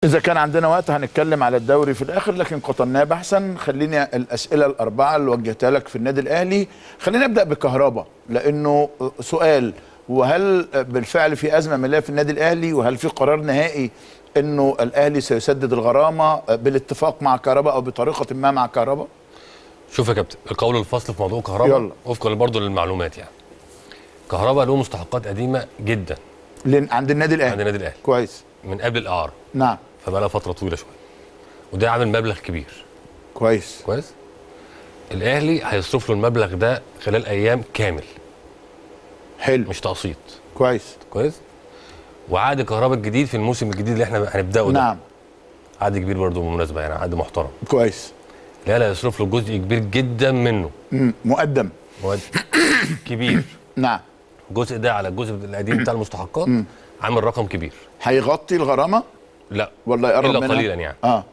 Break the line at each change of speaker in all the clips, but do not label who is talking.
إذا كان عندنا وقت هنتكلم على الدوري في الآخر لكن قطعناه بحثا خليني الأسئلة الأربعة اللي وجهتها لك في النادي الأهلي خلينا نبدأ بكهربا لأنه سؤال وهل بالفعل في أزمة مالية في النادي الأهلي وهل في قرار نهائي أنه الأهلي سيسدد الغرامة بالاتفاق مع كهربا أو بطريقة ما مع كهربا؟
شوف يا كابتن القول الفصل في موضوع كهربا
يلا.
وفقا برضه للمعلومات يعني كهربا له مستحقات قديمه جدا
لأن عند النادي الأهلي
عند النادي الاهلي
كويس
من قبل الاعاره
نعم
فبقى لها فتره طويله شويه وده عامل مبلغ كبير
كويس
كويس الاهلي هيصرف له المبلغ ده خلال ايام كامل
حلو
مش تقسيط
كويس
كويس وعقد كهربا الجديد في الموسم الجديد اللي احنا هنبداه ده
نعم
عقد كبير برضه بالمناسبه يعني عقد محترم
كويس
الاهلي هيصرف له جزء كبير جدا منه
مم. مقدم
مواد كبير
نعم
الجزء ده على الجزء القديم بتاع المستحقات عامل رقم كبير
هيغطي الغرامة
لا
ولا يقرب
إلا
منها؟
قليلا يعني.
اه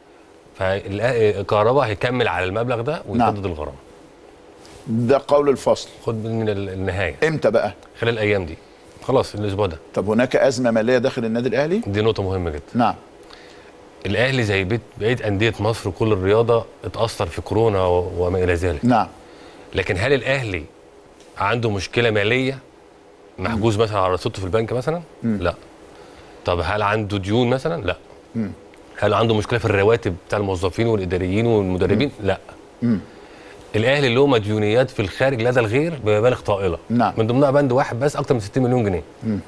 فالكهرباء هيكمل على المبلغ ده ويسدد
نعم.
الغرامه
ده قول الفصل
خد من ال- النهايه
امتى بقى؟
خلال الايام دي خلاص الاسبوع ده
طب هناك أزمة مالية داخل النادي الأهلي؟
دي نقطه مهمه جدا
نعم
الاهلي زي بيت بقيه انديه مصر وكل الرياضه اتاثر في كورونا و- وما الى ذلك
نعم
لكن هل الاهلي عنده مشكله ماليه محجوز مثلا على رصيدته في البنك مثلا لا طب هل عنده ديون مثلا لا هل عنده مشكله في الرواتب بتاع الموظفين والاداريين والمدربين لا الاهلي له مديونيات في الخارج لدى الغير بمبالغ طائله
نعم.
من ضمنها بند واحد بس اكتر من 60 مليون جنيه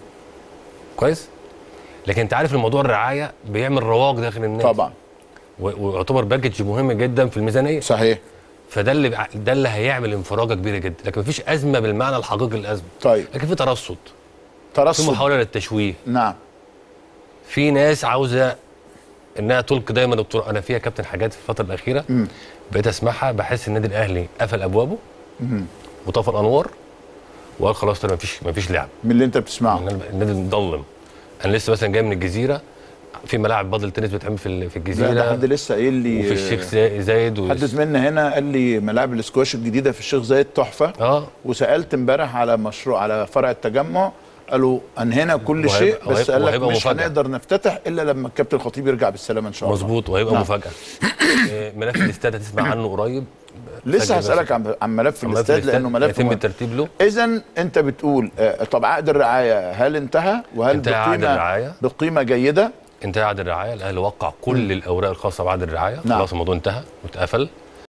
كويس لكن انت عارف الموضوع الرعايه بيعمل رواج داخل النادي
طبعا
و- ويعتبر باكج مهم جدا في الميزانيه
صحيح
فده اللي بع- ده اللي هيعمل انفراجه كبيره جدا لكن مفيش ازمه بالمعنى الحقيقي للازمه
طيب
لكن في ترصد في
ترصد
محاوله للتشويه
نعم
في ناس عاوزه انها تلقي دايما الطرق انا فيها كابتن حاجات في الفتره الاخيره بقيت اسمعها بحس النادي الاهلي قفل ابوابه وطفى الانوار وقال خلاص ترى مفيش مفيش لعب
من اللي انت بتسمعه
النادي مضلم انا لسه مثلا جاي من الجزيره في ملاعب بادل تنس بتعمل في ال- في
لا ده
الجزيره
حد لسه قايل لي
وفي الشيخ زا- زايد و...
حد زميلنا هنا قال لي ملاعب الاسكواش الجديده في الشيخ زايد تحفه
اه
وسالت امبارح على مشروع على فرع التجمع قالوا انهينا كل
وهيبقى-
شيء بس
وهيبقى-
قال لك
وهيبقى
مش
مفاجأة.
هنقدر نفتتح الا لما الكابتن الخطيب يرجع بالسلامه ان شاء الله
مظبوط وهيبقى
نعم.
مفاجاه آه، ملف الاستاد هتسمع عنه قريب
لسه
سجل
هسالك
بس.
عن عن ملف
ملف
الاستاد لانه ملف
يتم
مهم.
الترتيب له
اذا انت بتقول آه، طب عقد الرعايه هل انتهى وهل
انتهى عقد
بقيمه
الرعاية.
بقيمه جيده
انتهى عقد الرعايه الاهلي وقع كل الاوراق الخاصه بعقد الرعايه
نعم.
خلاص الموضوع انتهى واتقفل